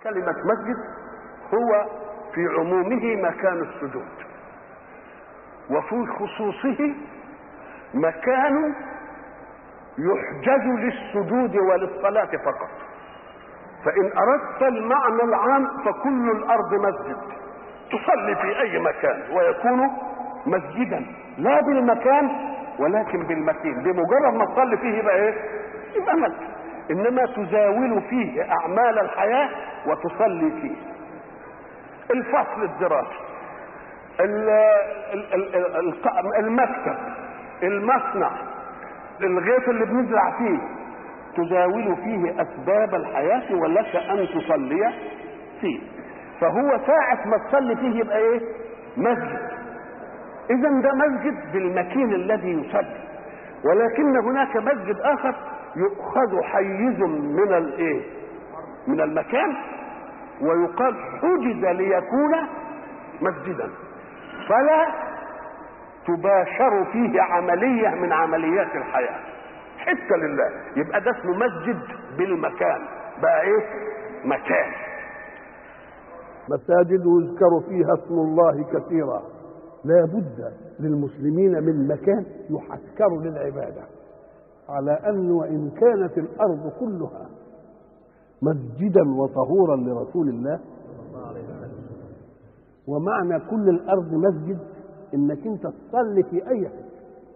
كلمة مسجد هو في عمومه مكان السجود وفي خصوصه مكان يحجز للسجود وللصلاة فقط فإن أردت المعنى العام فكل الأرض مسجد تصلي في أي مكان ويكون مسجدا لا بالمكان ولكن بالمكين بمجرد ما تصلي فيه يبقى ايه؟ يبقى مسجد انما تزاول فيه اعمال الحياه وتصلي فيه الفصل الدراسي المكتب المصنع الغيط اللي بنزرع فيه تزاول فيه اسباب الحياه ولك ان تصلي فيه فهو ساعة ما تصلي فيه يبقى ايه؟ مسجد. إذا ده مسجد بالمكين الذي يصلي. ولكن هناك مسجد آخر يؤخذ حيز من الايه؟ من المكان ويقال حجز ليكون مسجدا. فلا تباشر فيه عملية من عمليات الحياة. حتة لله، يبقى ده اسمه مسجد بالمكان. بقى ايه؟ مكان. مساجد يذكر فيها اسم الله كثيرا لا بد للمسلمين من مكان يحكر للعباده على ان وان كانت الارض كلها مسجدا وطهورا لرسول الله ومعنى كل الارض مسجد انك انت تصلي في اي حته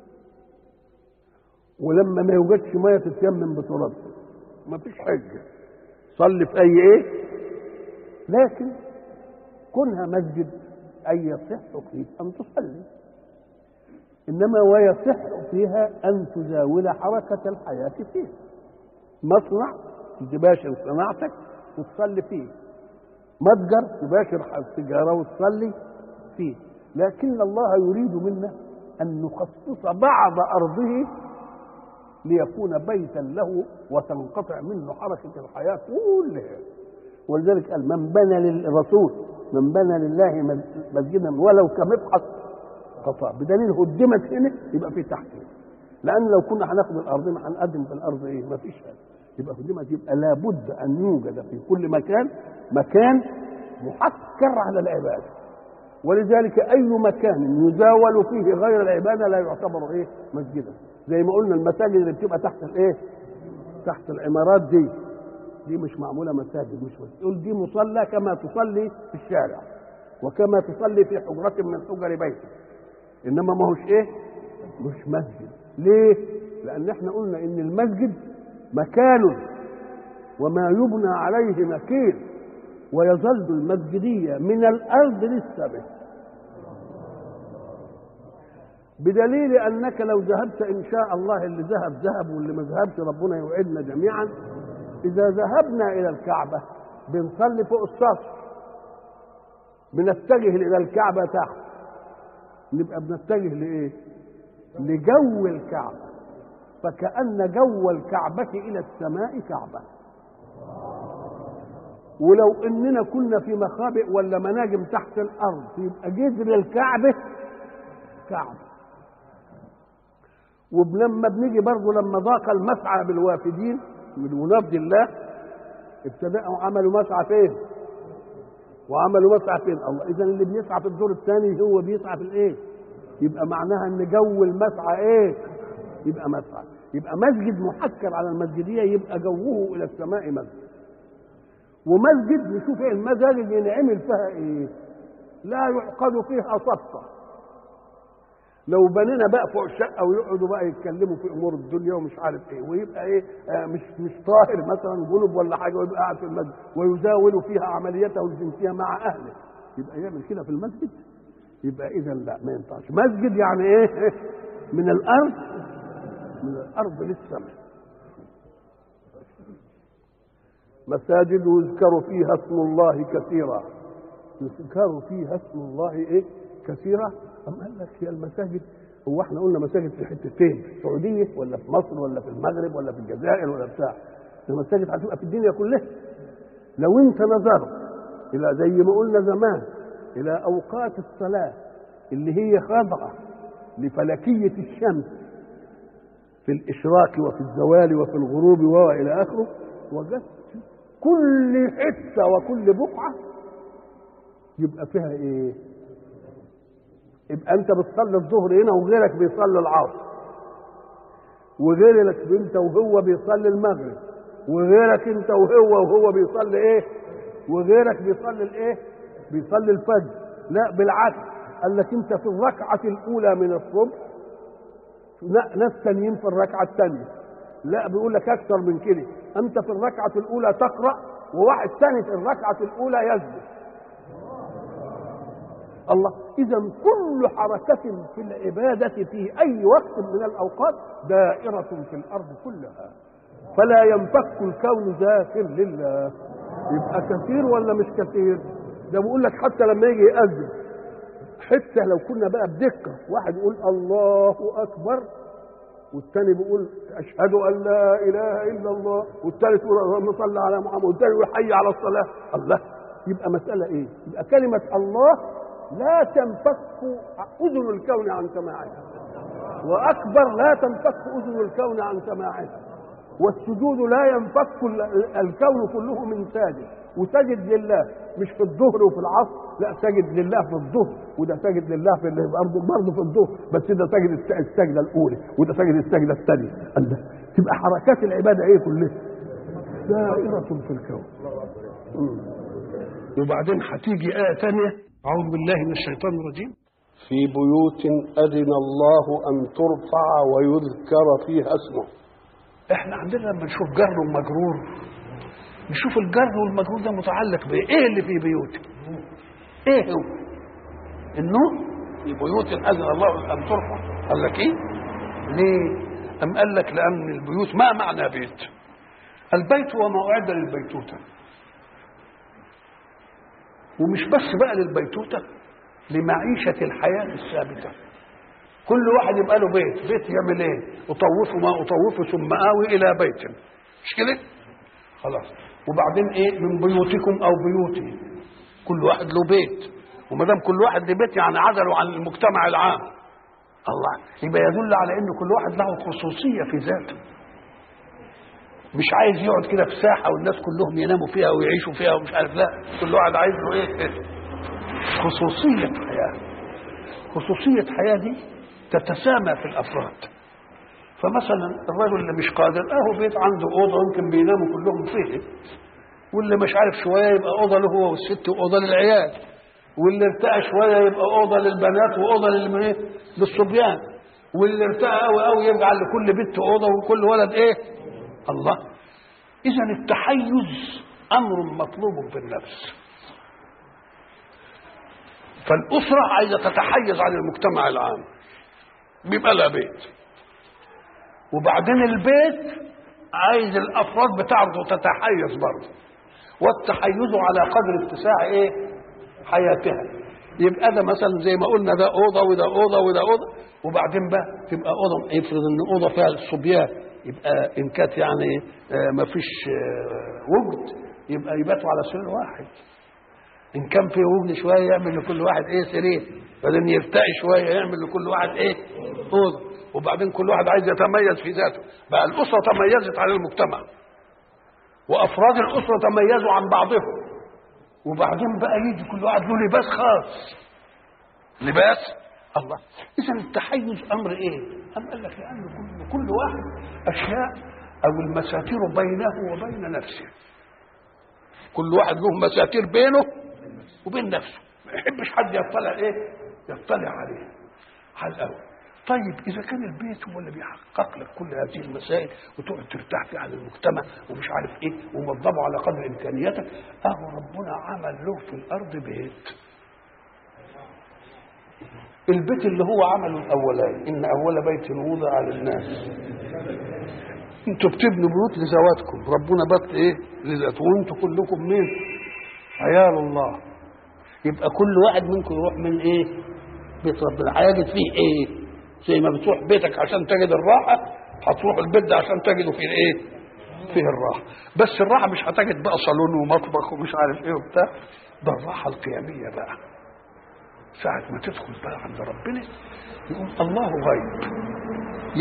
ولما ما يوجدش ميه تتيمم بتراب ما فيش حجه صلي في اي ايه لكن كونها مسجد أي يصح فيه أن تصلي إنما ويصح فيها أن تزاول حركة الحياة فيه مصنع تباشر صناعتك وتصلي فيه متجر تباشر التجارة وتصلي فيه لكن الله يريد منا أن نخصص بعض أرضه ليكون بيتا له وتنقطع منه حركة الحياة كلها ولذلك قال من بنى للرسول من بنى لله مسجدا ولو كمبحث قطع بدليل هدمت هنا يبقى في تحت لان لو كنا هناخد الارض ما هنقدم في الارض ايه ما فيش هذا يبقى هدمت يبقى لابد ان يوجد في كل مكان مكان محكر على العباده ولذلك اي مكان يزاول فيه غير العباده لا يعتبر ايه مسجدا زي ما قلنا المساجد اللي بتبقى تحت الايه تحت العمارات دي دي مش معموله مساجد مش مسجد يقول دي مصلى كما تصلي في الشارع وكما تصلي في حجرة من حجر بيتك انما ما هوش ايه مش مسجد ليه لان احنا قلنا ان المسجد مكان وما يبنى عليه مكين ويظل المسجدية من الأرض للسماء بدليل أنك لو ذهبت إن شاء الله اللي ذهب ذهب واللي ما ذهبش ربنا يوعدنا جميعا إذا ذهبنا إلى الكعبة بنصلي فوق السطح بنتجه إلى الكعبة تحت نبقى بنتجه لإيه؟ لجو الكعبة فكأن جو الكعبة إلى السماء كعبة ولو إننا كنا في مخابئ ولا مناجم تحت الأرض يبقى جذر الكعبة كعبة ولما بنيجي برضه لما ضاق المسعى بالوافدين من منافد الله ابتدأوا عملوا مسعى فين؟ وعملوا مسعى فين؟ الله إذا اللي بيسعى في الدور الثاني هو بيسعى في الإيه؟ يبقى معناها إن جو المسعى إيه؟ يبقى مسعى يبقى مسجد محكر على المسجدية يبقى جوه إلى السماء مسجد ومسجد نشوف إيه المساجد ينعمل فيها إيه؟ لا يعقد فيها صفقة لو بنينا بقى فوق الشقه ويقعدوا بقى يتكلموا في امور الدنيا ومش عارف ايه ويبقى ايه آه مش مش طاهر مثلا جنب ولا حاجه ويبقى قاعد في المسجد ويزاول فيها عمليته الجنسيه مع اهله يبقى يعمل كده في المسجد يبقى اذا لا ما ينفعش مسجد يعني ايه من الارض من الارض للسماء مساجد يذكر فيها اسم الله كثيرا يذكر فيها اسم الله ايه كثيرا أم قال لك هي المساجد هو احنا قلنا مساجد في حتتين في السعوديه ولا في مصر ولا في المغرب ولا في الجزائر ولا بتاع المساجد هتبقى في الدنيا كلها لو انت نظرت الى زي ما قلنا زمان الى اوقات الصلاه اللي هي خاضعه لفلكيه الشمس في الاشراق وفي الزوال وفي الغروب والى اخره وجدت كل حته وكل بقعه يبقى فيها ايه يبقى انت بتصلي الظهر هنا وغيرك بيصلي العصر وغيرك انت وهو بيصلي المغرب وغيرك انت وهو وهو بيصلي ايه وغيرك بيصلي الايه بيصلي الفجر لا بالعكس قال لك انت في الركعه الاولى من الصبح لا ناس تانيين في الركعه الثانيه لا بيقول لك اكثر من كده انت في الركعه الاولى تقرا وواحد ثاني في الركعه الاولى يسجد الله اذا كل حركه في العباده في اي وقت من الاوقات دائره في الارض كلها فلا ينفك الكون ذاكر لله يبقى كثير ولا مش كثير ده بيقول لك حتى لما يجي يأذن حتى لو كنا بقى بدقة واحد يقول الله أكبر والتاني بيقول أشهد أن لا إله إلا الله والتالت يقول اللهم صل على محمد والتاني يقول حي على الصلاة الله يبقى مسألة إيه؟ يبقى كلمة الله لا تنفك أذن الكون عن سماعها وأكبر لا تنفك أذن الكون عن سماعها والسجود لا ينفك الكون كله من ساجد وسجد لله مش في الظهر وفي العصر لا سجد لله في الظهر وده سجد لله في برضه برضه في الظهر بس ده سجد السجده الاولى وده سجد السجده الثانيه الله تبقى حركات العباده ايه كلها دائرة في الكون وبعدين هتيجي آية ثانية أعوذ بالله من الشيطان الرجيم في بيوت أذن الله أن ترفع ويذكر فيها اسمه احنا عندنا لما نشوف جر ومجرور نشوف الجر والمجرور ده متعلق بايه ايه اللي في بيوت ايه هو النور في بيوت اذن الله ان ترفع قال لك ايه ليه ام قال لك لان البيوت ما معنى بيت البيت هو ما اعد للبيتوته ومش بس بقى للبيتوته لمعيشه الحياه الثابته كل واحد يبقى له بيت بيت يعمل ايه اطوفه ما اطوفه ثم اوي الى بيت مش كده خلاص وبعدين ايه من بيوتكم او بيوتي كل واحد له بيت وما دام كل واحد له بيت يعني عزله عن المجتمع العام الله يبقى يدل على ان كل واحد له خصوصيه في ذاته مش عايز يقعد كده في ساحه والناس كلهم يناموا فيها ويعيشوا فيها ومش عارف لا كل واحد عايز له ايه خصوصيه حياه خصوصيه حياه دي تتسامى في الافراد فمثلا الرجل اللي مش قادر اهو بيت عنده اوضه يمكن بيناموا كلهم فيه واللي مش عارف شويه يبقى اوضه له هو والست واوضه للعيال واللي ارتقى شويه يبقى اوضه للبنات واوضه للمين للصبيان واللي ارتقى قوي قوي يجعل لكل بنت اوضه وكل ولد ايه الله اذا التحيز امر مطلوب بالنفس فالاسره عايزه تتحيز عن المجتمع العام بيبقى لها بيت وبعدين البيت عايز الافراد بتاعته تتحيز برضه والتحيز على قدر اتساع ايه حياتها يبقى ده مثلا زي ما قلنا ده اوضه وده اوضه وده اوضه وبعدين بقى تبقى اوضه يفرض ان اوضه فيها الصبيان يبقى ان كانت يعني ما فيش وجد يبقى يباتوا على سرير واحد ان كان في وجد شويه يعمل لكل واحد ايه سرير بعدين يرتقي شويه يعمل لكل واحد ايه اوضه وبعدين كل واحد عايز يتميز في ذاته بقى الاسره تميزت عن المجتمع وافراد الاسره تميزوا عن بعضهم وبعدين بقى يجي كل واحد له لباس خاص لباس الله اذا التحيز امر ايه ام قال لك لان كل, كل واحد اشياء او المساتير بينه وبين نفسه كل واحد له مساتير بينه وبين نفسه ما يحبش حد يطلع ايه يطلع عليه على الاول طيب اذا كان البيت هو اللي بيحقق لك كل هذه المسائل وتقعد ترتاح فيه عن المجتمع ومش عارف ايه وموظفه على قدر امكانياتك اهو ربنا عمل له في الارض بيت البيت اللي هو عمله الاولاني ان اول بيت وضع للناس انتوا بتبنوا بيوت لذواتكم ربنا بات ايه لذاته وانتوا كلكم مين عيال الله يبقى كل واحد منكم يروح من ايه بيت ربنا هيجد فيه ايه زي ما بتروح بيتك عشان تجد الراحة هتروح البيت ده عشان تجده فيه الايه؟ فيه الراحة بس الراحة مش هتجد بقى صالون ومطبخ ومش عارف ايه وبتاع ده الراحة القيامية بقى ساعة ما تدخل بقى عند ربنا يقول الله غيب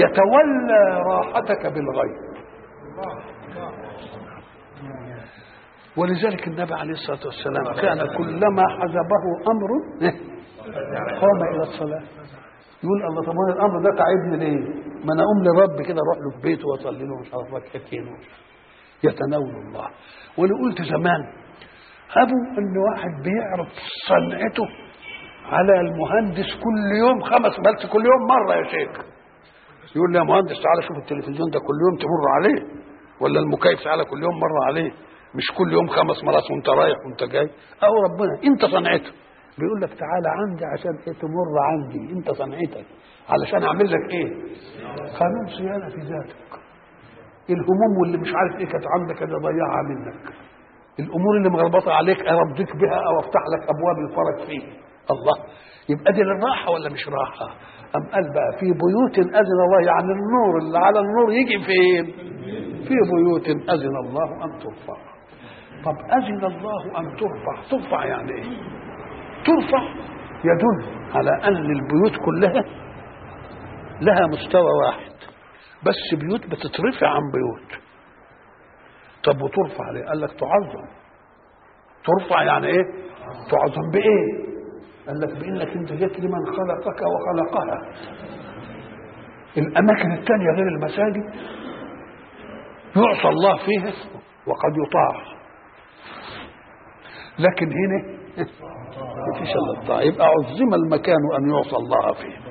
يتولى راحتك بالغيب ولذلك النبي عليه الصلاه والسلام كان كلما حزبه امر قام الى الصلاه يقول الله طب وانا الامر ده تعبني ليه؟ ما انا اقوم لرب كده اروح له في بيته واصلي له مش عارف ركعتين يتناول الله وانا قلت زمان هبوا ان واحد بيعرف صنعته على المهندس كل يوم خمس بس كل يوم مره يا شيخ يقول لي يا مهندس تعالى شوف التلفزيون ده كل يوم تمر عليه ولا المكيف تعالى كل يوم مره عليه مش كل يوم خمس مرات وانت رايح وانت جاي او ربنا انت صنعته بيقول لك تعالى عندي عشان ايه تمر عندي انت صنعتك علشان اعمل لك ايه قانون صيانه في ذاتك الهموم واللي مش عارف ايه كانت عندك انا ضيعها منك الامور اللي مغلبطه عليك ارضيك بها او افتح لك ابواب الفرج فيه الله يبقى دي للراحه ولا مش راحه ام قال بقى في بيوت اذن الله يعني النور اللي على النور يجي فين في بيوت اذن الله ان ترفع طب اذن الله ان ترفع ترفع يعني ايه ترفع يدل على ان البيوت كلها لها مستوى واحد بس بيوت بتترفع عن بيوت طب وترفع ليه قال لك تعظم ترفع يعني ايه تعظم بايه قال لك بانك انت جيت لمن خلقك وخلقها الاماكن الثانيه غير المساجد يعصى الله فيها وقد يطاع لكن هنا ما فيش الا الطاعه يبقى عظم المكان ان يعصى الله فيه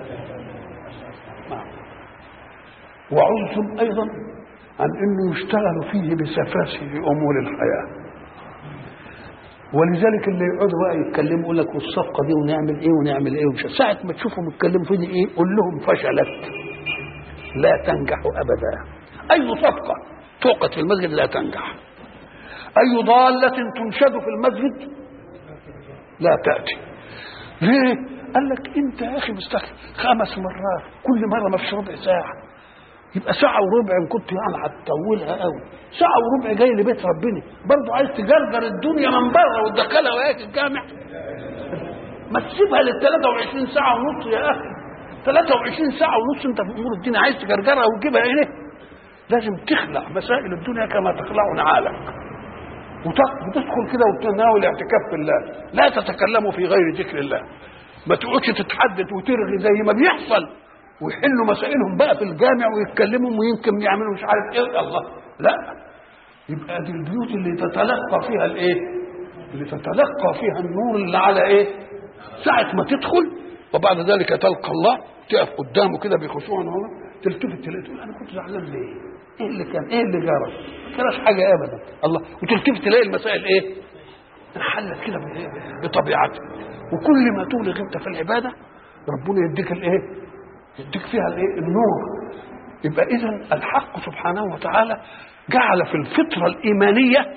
نعم. وعظم ايضا عن انه يشتغل فيه بسفاسف امور الحياه ولذلك اللي يقعدوا بقى يتكلموا يقول لك والصفقه دي ونعمل ايه ونعمل ايه ومش ساعه ما تشوفهم يتكلموا في دي ايه قول لهم فشلت لا تنجح ابدا اي صفقه توقت في المسجد لا تنجح اي ضاله تنشد في المسجد لا تاتي ليه قال لك انت يا اخي مستخدم خمس مرات كل مره ما فيش ربع ساعه يبقى ساعة وربع إن كنت يعني هتطولها قوي ساعة وربع جاي لبيت ربنا برضه عايز تجرجر الدنيا من بره وتدخلها وهي الجامع ما تسيبها لل 23 ساعة ونص يا أخي 23 ساعة ونص أنت في أمور الدنيا عايز تجرجرها وتجيبها هنا لازم تخلع مسائل الدنيا كما تخلع نعالك وتدخل كده وتناول اعتكاف في الله لا تتكلموا في غير ذكر الله ما تقعدش تتحدث وترغي زي ما بيحصل ويحلوا مسائلهم بقى في الجامع ويتكلموا ويمكن يعملوا مش عارف ايه الله لا يبقى دي البيوت اللي تتلقى فيها الايه اللي تتلقى فيها النور اللي على ايه ساعة ما تدخل وبعد ذلك تلقى الله تقف قدامه كده بخشوع هو تلتفت تلاقي تقول انا كنت زعلان ليه؟ ايه اللي كان؟ ايه اللي جرى؟ ما كانش حاجه ابدا الله وتلتفت تلاقي المسائل ايه؟ انحلت كده بطبيعتها وكل ما تولغ انت في العباده ربنا يديك الايه؟ يديك فيها الايه النور يبقى اذا الحق سبحانه وتعالى جعل في الفطره الايمانيه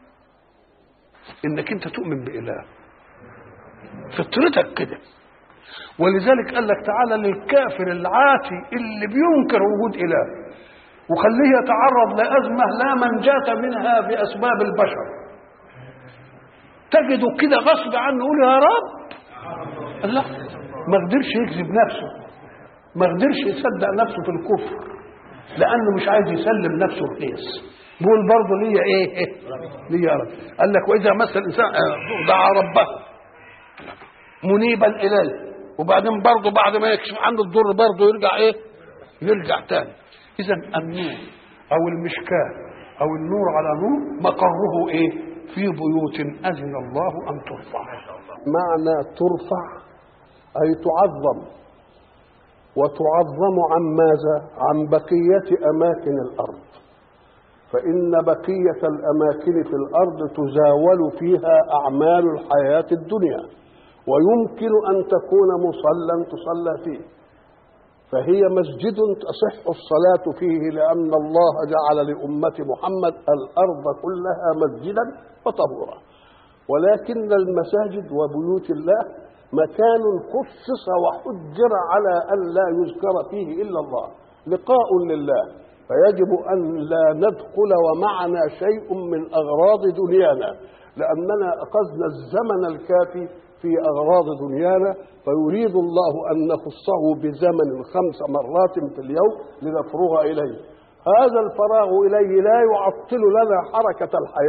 انك انت تؤمن باله فطرتك كده ولذلك قال لك تعالى للكافر العاتي اللي بينكر وجود اله وخليه يتعرض لازمه لا منجاه منها باسباب البشر تجده كده غصب عنه يقول يا رب الله ما قدرش يكذب نفسه ما قدرش يصدق نفسه في الكفر لانه مش عايز يسلم نفسه رخيص بيقول برضه ليا ايه ليا رب قال لك واذا مس الانسان دعا ربه منيبا اليه وبعدين برضه بعد ما يكشف عنه الضر برضه يرجع ايه يرجع تاني اذا النور او المشكاه او النور على نور مقره ايه في بيوت اذن الله ان ترفع معنى ترفع اي تعظم وتعظم عن ماذا عن بقيه اماكن الارض فان بقيه الاماكن في الارض تزاول فيها اعمال الحياه الدنيا ويمكن ان تكون مصلى تصلى فيه فهي مسجد تصح الصلاه فيه لان الله جعل لامه محمد الارض كلها مسجدا وطهورا ولكن المساجد وبيوت الله مكان خصص وحجر على ان لا يذكر فيه الا الله لقاء لله فيجب ان لا ندخل ومعنا شيء من اغراض دنيانا لاننا اخذنا الزمن الكافي في اغراض دنيانا فيريد الله ان نخصه بزمن خمس مرات في اليوم لنفرغ اليه هذا الفراغ اليه لا يعطل لنا حركه الحياه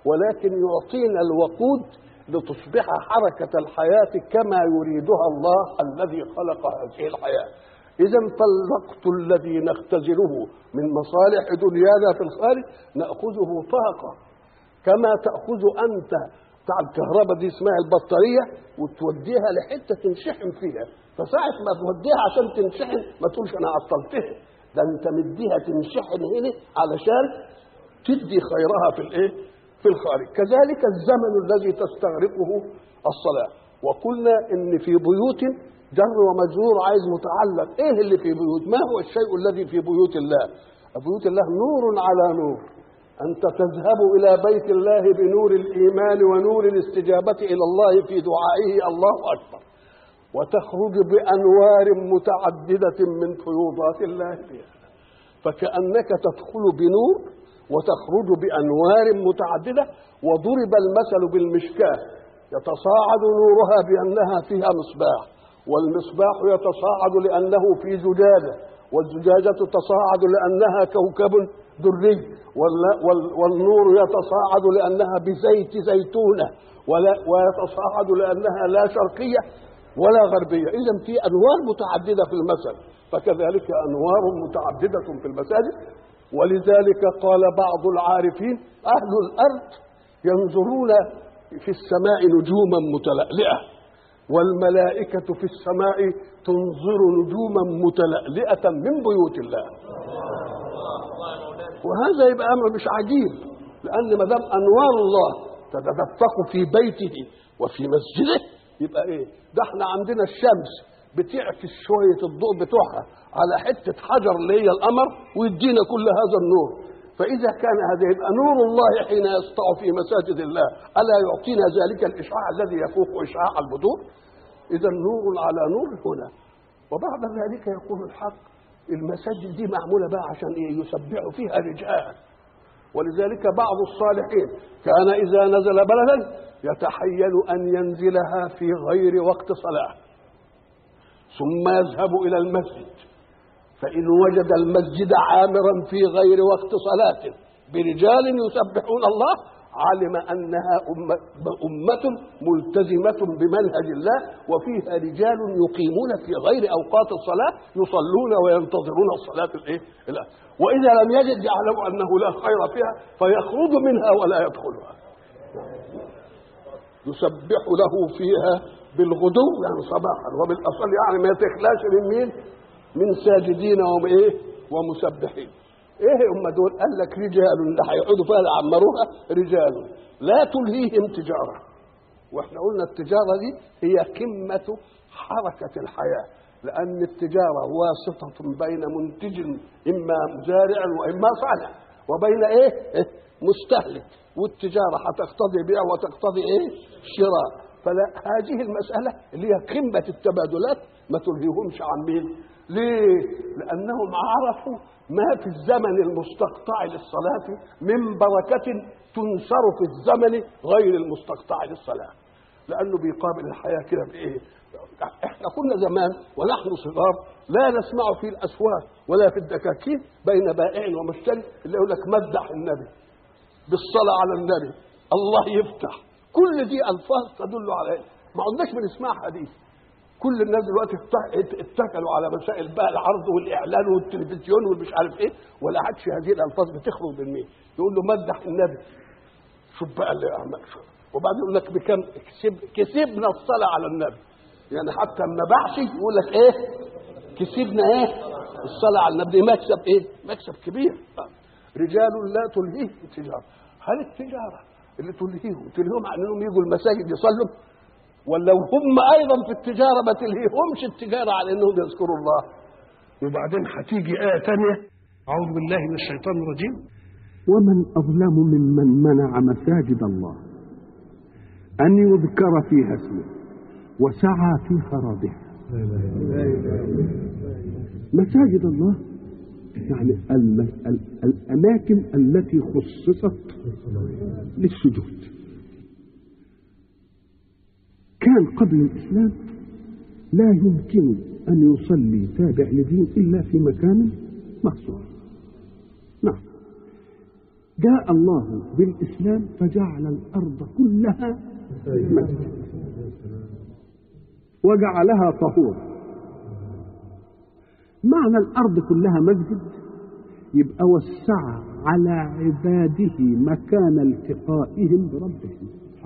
ولكن يعطينا الوقود لتصبح حركة الحياة كما يريدها الله الذي خلق هذه الحياة إذا فالوقت الذي نختزله من مصالح دنيانا في الخارج نأخذه طاقة كما تأخذ أنت بتاع الكهرباء دي اسمها البطارية وتوديها لحتة تنشحن فيها فساعة ما توديها عشان تنشحن ما تقولش أنا عطلتها ده أنت مديها تنشحن هنا علشان تدي خيرها في الإيه؟ في الخارج كذلك الزمن الذي تستغرقه الصلاة وقلنا إن في بيوت جر ومجرور عايز متعلق ايه اللي في بيوت ما هو الشيء الذي في بيوت الله بيوت الله نور على نور انت تذهب الى بيت الله بنور الايمان ونور الاستجابه الى الله في دعائه الله اكبر وتخرج بانوار متعدده من فيوضات الله فيها فكانك تدخل بنور وتخرج بانوار متعدده وضرب المثل بالمشكاه يتصاعد نورها بانها فيها مصباح والمصباح يتصاعد لأنه في زجاجة والزجاجة تصاعد لأنها كوكب دري والنور يتصاعد لأنها بزيت زيتونة ويتصاعد لأنها لا شرقية ولا غربية إذا في أنوار متعددة في المثل فكذلك أنوار متعددة في المساجد ولذلك قال بعض العارفين أهل الأرض ينظرون في السماء نجوما متلألئة والملائكة في السماء تنظر نجوما متلألئة من بيوت الله وهذا يبقى أمر مش عجيب لأن ما دام أنوار الله تتدفق في بيته وفي مسجده يبقى إيه؟ ده احنا عندنا الشمس بتعكس شوية الضوء بتوعها على حتة حجر اللي هي القمر ويدينا كل هذا النور فإذا كان هذا يبقى نور الله حين يسطع في مساجد الله ألا يعطينا ذلك الإشعاع الذي يفوق إشعاع البدور إذا نور على نور هنا وبعد ذلك يقول الحق المساجد دي معمولة بقى عشان إيه يسبحوا فيها رجال ولذلك بعض الصالحين كان إذا نزل بلدا يتحين أن ينزلها في غير وقت صلاة ثم يذهب إلى المسجد فإن وجد المسجد عامرا في غير وقت صلاة برجال يسبحون الله علم أنها أمة, أمة ملتزمة بمنهج الله وفيها رجال يقيمون في غير أوقات الصلاة يصلون وينتظرون الصلاة الإيه؟ وإذا لم يجد يعلم أنه لا خير فيها فيخرج منها ولا يدخلها يسبح له فيها بالغدو يعني صباحا وبالأصل يعني ما تخلاش من مين؟ من ساجدين وايه ومسبحين ايه هم دول قال لك رجال اللي هيقعدوا فيها يعمروها رجال لا تلهيهم تجاره واحنا قلنا التجاره دي هي قمه حركه الحياه لان التجاره واسطه بين منتج اما مزارع واما صانع وبين ايه مستهلك والتجاره هتقتضي بيع وتقتضي ايه شراء فلا هذه المساله اللي هي قمه التبادلات ما تلهيهمش عن مين ليه؟ لأنهم عرفوا ما في الزمن المستقطع للصلاة من بركة تنشر في الزمن غير المستقطع للصلاة لأنه بيقابل الحياة كده بإيه؟ احنا كنا زمان ونحن صغار لا نسمع في الأسواق ولا في الدكاكين بين بائع ومشتري اللي يقول لك مدح النبي بالصلاة على النبي الله يفتح كل دي ألفاظ تدل على إيه؟ ما عدناش بنسمعها دي كل الناس دلوقتي اتكلوا على مسائل بقى العرض والاعلان والتلفزيون والمش عارف ايه ولا عادش هذه الالفاظ بتخرج من مين يقول له مدح النبي شوف بقى اللي اعمل شوف وبعدين يقول لك بكم كسب كسبنا الصلاه على النبي يعني حتى ما باعش يقول لك ايه كسبنا ايه الصلاه على النبي مكسب ايه مكسب كبير رجال لا تلهيهم التجاره هل التجاره اللي تلهيهم تلهيهم عن انهم يجوا المساجد يصلوا ولو هم ايضا في التجاره ما تلهيهمش التجاره على انهم يذكروا الله وبعدين هتيجي ايه ثانيه اعوذ بالله من الشيطان الرجيم ومن اظلم ممن منع مساجد الله ان يذكر فيها اسمه وسعى في خرابها مساجد الله يعني الاماكن التي خصصت للسجود كان قبل الإسلام لا يمكن أن يصلي تابع لدين إلا في مكان مخصوص نعم جاء الله بالإسلام فجعل الأرض كلها مسجد وجعلها طهورا معنى الأرض كلها مسجد يبقى وسع على عباده مكان التقائهم بربهم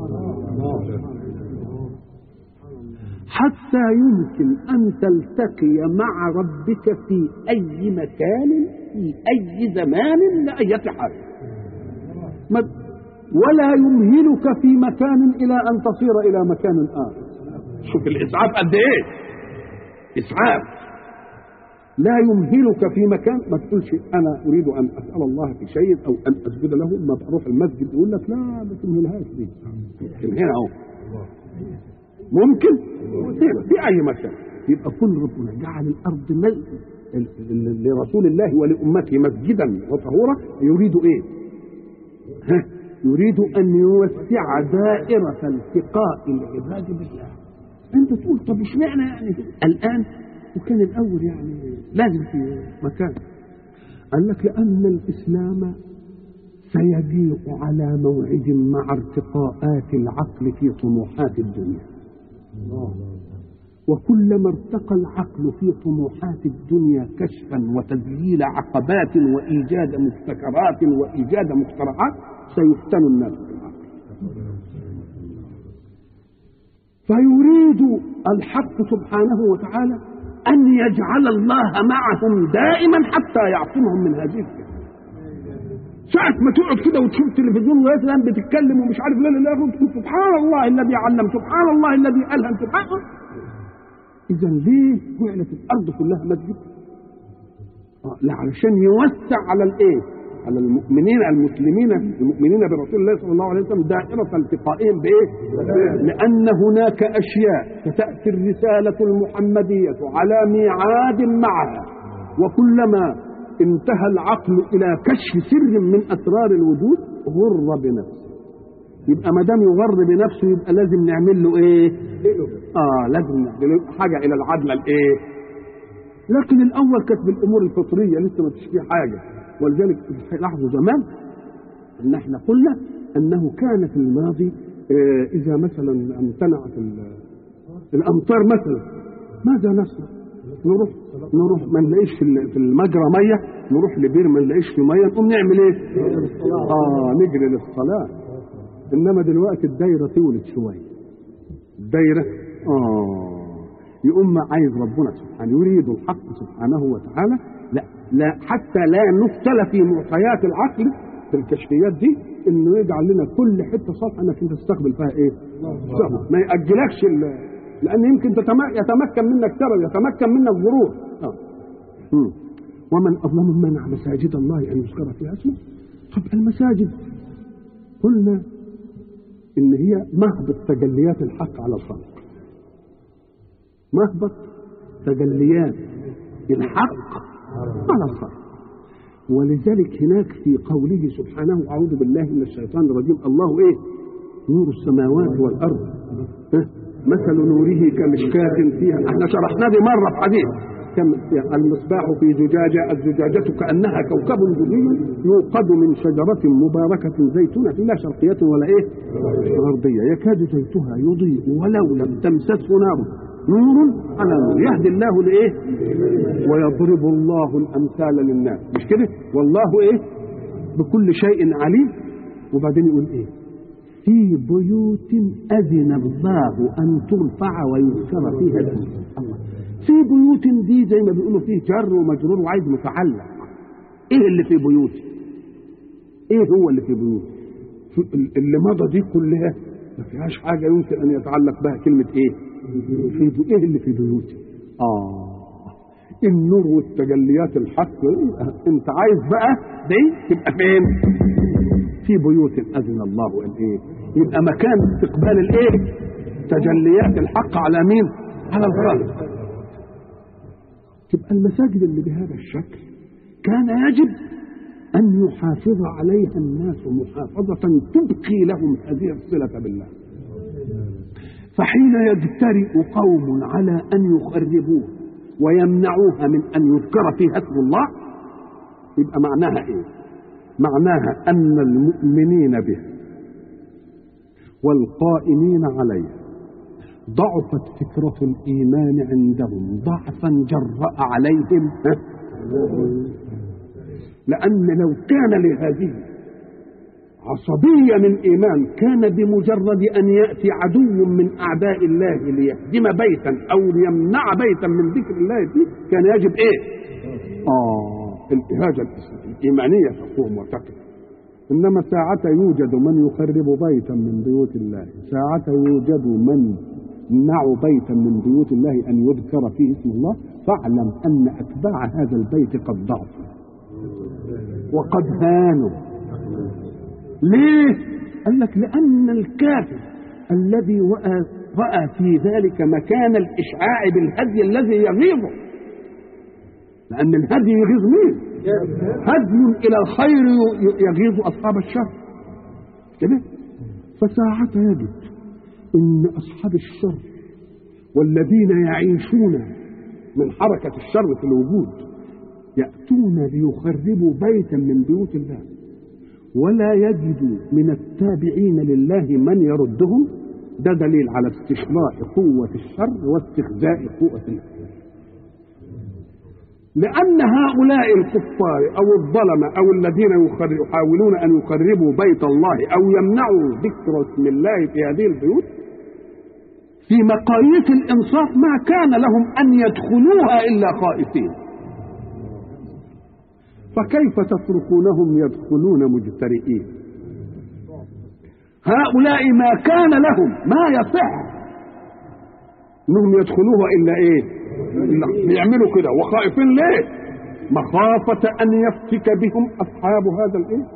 حتى يمكن أن تلتقي مع ربك في أي مكان في أي زمان لأية حال ولا يمهلك في مكان إلى أن تصير إلى مكان آخر شوف الإسعاف قد إيه إسعاف لا يمهلك في مكان ما تقولش انا اريد ان اسال الله في شيء او ان اسجد له ما بروح المسجد يقول لك لا ما تمهلهاش دي ممكن هنا اهو ممكن في اي مكان يبقى كل ربنا جعل الارض مل... لرسول الله ولامته مسجدا وطهورا يريد ايه؟ ها يريد ان يوسع دائره التقاء العباد بالله انت تقول طب اشمعنى يعني الان وكان الاول يعني لازم في مكان قال لك لان الاسلام سيجيء على موعد مع ارتقاءات العقل في طموحات الدنيا وكلما ارتقى العقل في طموحات الدنيا كشفا وتذليل عقبات وايجاد مبتكرات وايجاد مخترعات سيفتن الناس بالعقل فيريد الحق سبحانه وتعالى أن يجعل الله معهم دائما حتى يعصمهم من هذه الفتنة ساعة ما تقعد كده وتشوف تلفزيون ويسلم بتتكلم ومش عارف لا لا لا سبحان الله الذي علم سبحان الله الذي ألهم سبحان الله إذا ليه جعلت الأرض كلها مسجد؟ آه لا علشان يوسع على الإيه؟ على المؤمنين المسلمين المؤمنين برسول الله صلى الله عليه وسلم دائرة التقائهم بإيه؟ لأن هناك أشياء ستأتي الرسالة المحمدية على ميعاد معها وكلما انتهى العقل إلى كشف سر من أسرار الوجود غر بنفسه يبقى ما دام يغر بنفسه يبقى لازم نعمل له ايه؟ اه لازم نعمل له حاجه الى العدل الايه؟ لكن الاول كانت بالامور الفطريه لسه ما فيش فيه حاجه ولذلك لاحظوا زمان ان احنا قلنا انه كان في الماضي آه اذا مثلا امتنعت الامطار مثلا ماذا نصنع؟ نروح نروح ما نلاقيش في في المجرى ميه نروح لبير ما نلاقيش في ميه نقوم نعمل ايه؟ اه نجري للصلاه انما دلوقتي الدايره طولت شويه الدايره اه يقوم عايز ربنا سبحانه يريد الحق سبحانه وتعالى لا لا حتى لا نفتل في معطيات العقل في الكشفيات دي انه يجعل لنا كل حته صفحه انك انت تستقبل فيها ايه؟ ما ياجلكش لان يمكن يتمكن منك سبب يتمكن منك ظروف آه. ومن اظلم من منع مساجد الله ان يذكر فيها اسمه طب المساجد قلنا ان هي مهبط تجليات الحق على الخلق مهبط تجليات الحق على الخلق ولذلك هناك في قوله سبحانه اعوذ بالله من الشيطان الرجيم الله ايه نور السماوات والارض ها؟ مثل نوره كمشكاة فيها احنا شرحنا دي مره في حديث كم المصباح في زجاجة الزجاجة كأنها كوكب دري يوقد من شجرة مباركة زيتونة لا شرقية ولا إيه غربية يكاد زيتها يضيء ولو لم تمسسه نار نور على نور يهدي الله لإيه ويضرب الله الأمثال للناس مش كده والله إيه بكل شيء عليم وبعدين يقول إيه في بيوت أذن الله أن ترفع ويذكر فيها اسمه الله في بيوت دي زي ما بيقولوا فيه جر ومجرور وعايز متعلق ايه اللي في بيوت ايه هو اللي في بيوت اللي مضى دي كلها ما فيهاش حاجة يمكن أن يتعلق بها كلمة إيه؟ في بي... إيه اللي في بيوت؟ آه النور والتجليات الحق أنت عايز بقى دي تبقى فين؟ في بيوت أذن الله أن إيه؟ يبقى مكان استقبال الإيه؟ تجليات الحق على مين؟ على الخالق تبقى المساجد اللي بهذا الشكل كان يجب أن يحافظ عليها الناس محافظة تبقي لهم هذه الصلة بالله فحين يجترئ قوم على أن يخربوه ويمنعوها من أن يذكر فيها اسم الله يبقى معناها إيه؟ معناها أن المؤمنين به والقائمين عليه ضعفت فكرة الإيمان عندهم ضعفا جرأ عليهم لأن لو كان لهذه عصبية من إيمان كان بمجرد أن يأتي عدو من أعداء الله ليهدم بيتا أو ليمنع بيتا من ذكر الله فيه كان يجب إيه؟ آه الإهاجة الإيمانية تقوم وتقف إنما ساعة يوجد من يخرب بيتا من بيوت الله ساعة يوجد من يمنع بيتا من بيوت الله أن يذكر فيه اسم الله فاعلم أن أتباع هذا البيت قد ضعفوا وقد هانوا ليه؟ قال لك لأن الكافر الذي رأى رأى في ذلك مكان الإشعاع بالهدي الذي يغيظه لأن الهدي يغيظ مين؟ هدي إلى الخير يغيظ أصحاب الشر كده؟ فساعة يجد إن أصحاب الشر والذين يعيشون من حركة الشر في الوجود يأتون ليخربوا بيتا من بيوت الله ولا يجد من التابعين لله من يردهم ده دليل على استشراء قوة الشر واستخزاء قوة الخير لأن هؤلاء الكفار أو الظلمة أو الذين يحاولون أن يقربوا بيت الله أو يمنعوا ذكر اسم الله في هذه البيوت في مقاييس الإنصاف ما كان لهم أن يدخلوها إلا خائفين فكيف تتركونهم يدخلون مجترئين هؤلاء ما كان لهم ما يصح انهم يدخلوها الا ايه إلا يعملوا كده وخائفين ليه مخافة أن يفتك بهم أصحاب هذا الإيه؟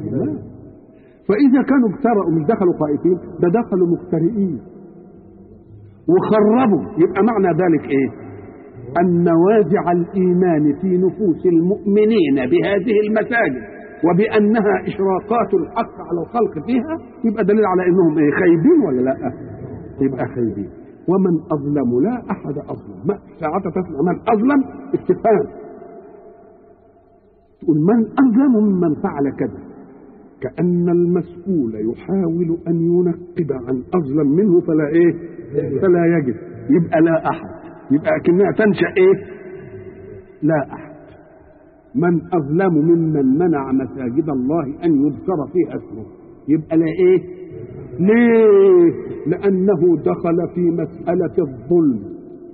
فإذا كانوا اجترأوا مش دخلوا خائفين ده دخلوا مجترئين وخربوا يبقى معنى ذلك إيه؟ أن نوازع الإيمان في نفوس المؤمنين بهذه المساجد وبأنها إشراقات الحق على الخلق فيها يبقى دليل على أنهم إيه خايبين ولا لا؟ يبقى خايبين ومن أظلم لا أحد أظلم ما ساعتها تسمع من أظلم استفهام تقول من أظلم ممن فعل كذا كأن المسؤول يحاول أن ينقب عن أظلم منه فلا إيه فلا يجد يبقى لا أحد يبقى كأنها تنشأ إيه لا أحد من أظلم ممن منع مساجد الله أن يذكر فيها اسمه يبقى لا إيه ليه لأنه دخل في مسألة الظلم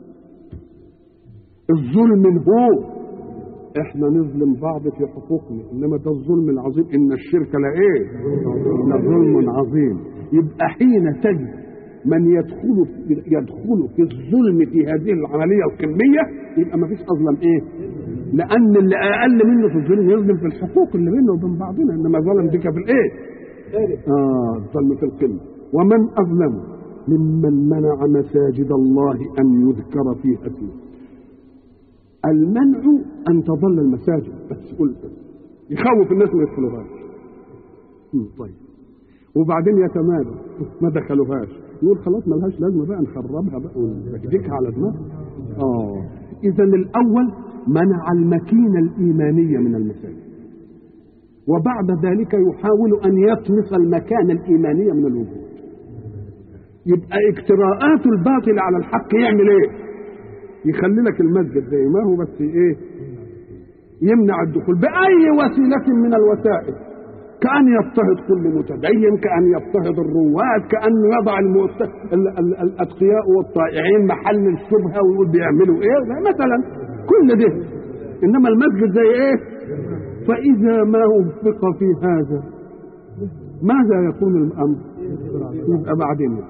الظلم هو احنا نظلم بعض في حقوقنا انما ده الظلم العظيم ان الشرك لا ايه لظلم عظيم يبقى حين تجد من يدخل في يدخل في الظلم في هذه العمليه الكميه يبقى ما فيش اظلم ايه لان اللي اقل منه في الظلم يظلم في الحقوق اللي بينه وبين بعضنا انما ظلم بك في الايه اه الظلم في القمه ومن اظلم ممن منع مساجد الله ان يذكر فيها اسمه المنع ان تظل المساجد بس قلت يخوف الناس ما يدخلوهاش طيب وبعدين يتمادى ما دخلوهاش يقول خلاص ما لهاش لازمه بقى نخربها بقى ونكدكها على دماغها اه اذا الاول منع المكينه الايمانيه من المساجد وبعد ذلك يحاول ان يطمس المكانه الايمانيه من الوجود يبقى اجتراءات الباطل على الحق يعمل ايه يخلي لك المسجد زي ما هو بس ايه يمنع الدخول باي وسيله من الوسائل كأن يضطهد كل متدين كأن يضطهد الرواد كأن يضع المؤت... ال... ال... الأتقياء والطائعين محل الشبهة ويقول بيعملوا إيه لا مثلا كل ده إنما المسجد زي إيه فإذا ما وفق في هذا ماذا يكون الأمر يبقى بعدين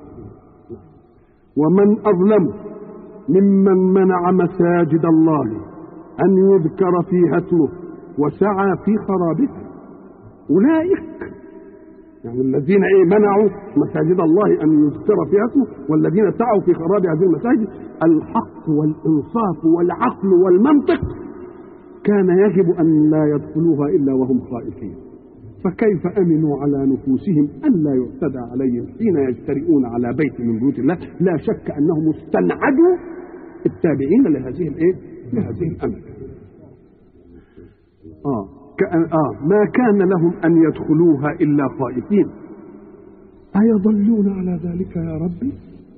ومن أظلم ممن منع مساجد الله أن يذكر فيها اسمه وسعى في خرابها أولئك يعني الذين ايه منعوا مساجد الله ان يذكر فيها اسمه والذين سعوا في خراب هذه المساجد الحق والانصاف والعقل والمنطق كان يجب ان لا يدخلوها الا وهم خائفين فكيف امنوا على نفوسهم ان لا يعتدى عليهم حين يجترئون على بيت من بيوت الله لا شك انهم استنعدوا التابعين لهذه الايه لهذه الامر اه كأن آه ما كان لهم أن يدخلوها إلا خائفين أيضلون على ذلك يا ربي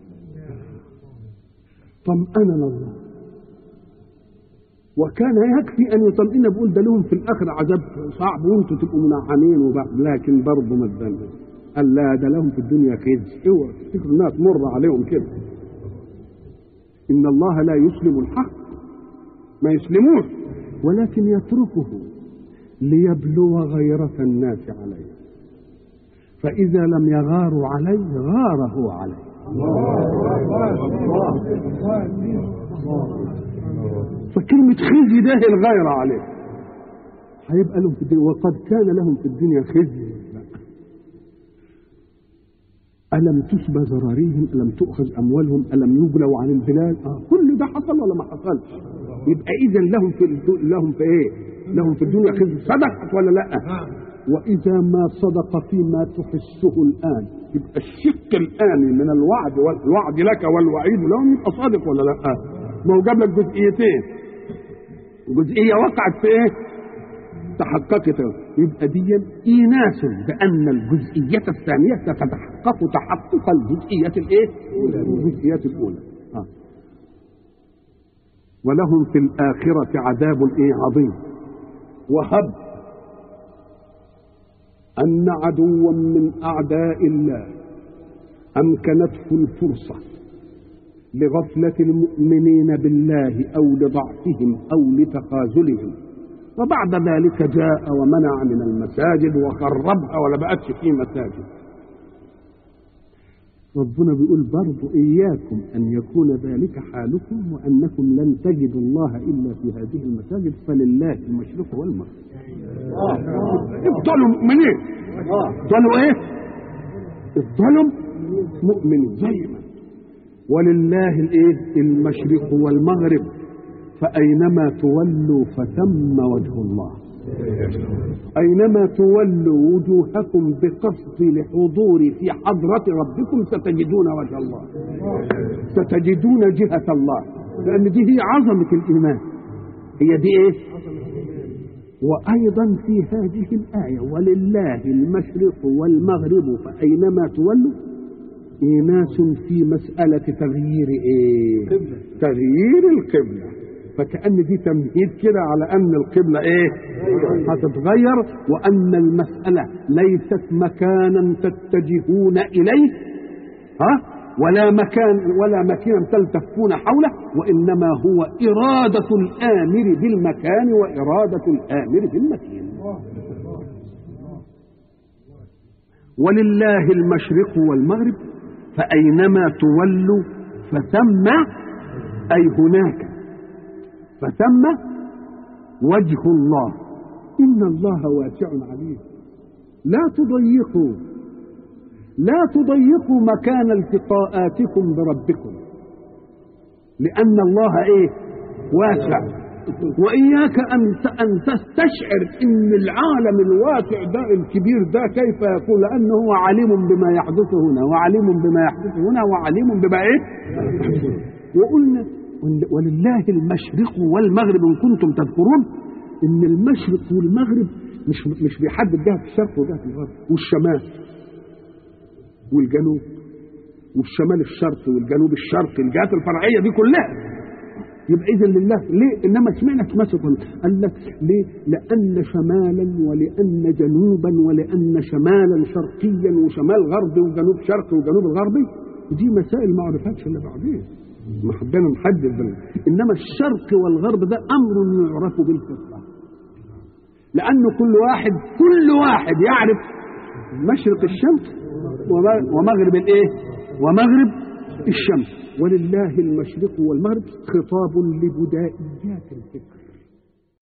طمأننا الله وكان يكفي أن يطمئن بيقول ده لهم في الآخر عذاب صعب وأنتم تبقوا منعمين وبعد لكن برضه ما تبنى قال لا ده لهم في الدنيا خزي اوعى تفتكروا انها تمر عليهم كده ان الله لا يسلم الحق ما يسلموه ولكن يتركه ليبلو غيرة الناس عليه فإذا لم يغاروا عليه غار هو عليه فكلمة خزي ده الغيرة عليه هيبقى لهم في الدنيا وقد كان لهم في الدنيا خزي ألم تسبى ذراريهم ألم تؤخذ أموالهم ألم يبلوا عن البلاد آه. كل ده حصل ولا ما حصلش يبقى إذا لهم في الدو... لهم في إيه لهم في الدنيا خزي صدقت ولا لا وإذا ما صدق فيما تحسه الآن يبقى الشق الآن من الوعد والوعد لك والوعيد لهم يبقى صادق ولا لا ما هو جاب لك جزئيتين جزئية وقعت في إيه تحققت يبقى دي إيناس بأن الجزئية الثانية ستتحقق تحقق الجزئية الإيه؟ الجزئية الأولى آه. ولهم في الآخرة عذاب إيه عظيم وهب أن عدوا من أعداء الله أمكنته الفرصة لغفلة المؤمنين بالله أو لضعفهم أو لتخاذلهم وبعد ذلك جاء ومنع من المساجد وخربها ولا بقتش فيه مساجد ربنا بيقول برضو إياكم أن يكون ذلك حالكم وأنكم لن تجدوا الله إلا في هذه المساجد فلله المشرق والمغرب افضلوا مؤمنين افضلوا ايه افضلوا مؤمنين زي ما ولله الايه المشرق والمغرب فأينما تولوا فثم وجه الله أينما تولوا وجوهكم بقصد الحضور في حضرة ربكم ستجدون وجه الله ستجدون جهة الله لأن دي هي عظمة الإيمان هي دي إيه وأيضا في هذه الآية ولله المشرق والمغرب فأينما تولوا إيناس في مسألة تغيير إيه تغيير القبلة فكأن دي تمهيد كده على أن القبلة إيه هتتغير وأن المسألة ليست مكانا تتجهون إليه ها ولا مكان ولا مكانا تلتفون حوله وإنما هو إرادة الآمر بالمكان وإرادة الآمر بالمكان ولله المشرق والمغرب فأينما تولوا فثم أي هناك فثم وجه الله إن الله واسع عليم لا تضيقوا لا تضيقوا مكان التقاءاتكم بربكم لأن الله إيه واسع وإياك أن أن تستشعر إن العالم الواسع ده الكبير ده كيف يكون لأنه هو عليم بما يحدث هنا وعليم بما يحدث هنا وعليم بما إيه وقلنا ولله المشرق والمغرب إن كنتم تذكرون إن المشرق والمغرب مش مش بيحدد جهة الشرق وجهة الغرب والشمال والجنوب والشمال الشرقي والجنوب الشرقي الجهات الفرعية دي كلها يبقى اذا لله ليه انما اشمعنى اتمسك قال لك ليه لان شمالا ولان جنوبا ولان شمالا شرقيا وشمال غربي وجنوب شرقي وجنوب الغربي دي مسائل ما عرفتش الا بعدين ما حبينا نحدد بل. انما الشرق والغرب ده امر يعرف بالفطره لانه كل واحد كل واحد يعرف مشرق الشمس ومغرب الايه ومغرب الشمس ولله المشرق والمغرب خطاب لبدائيات الفكر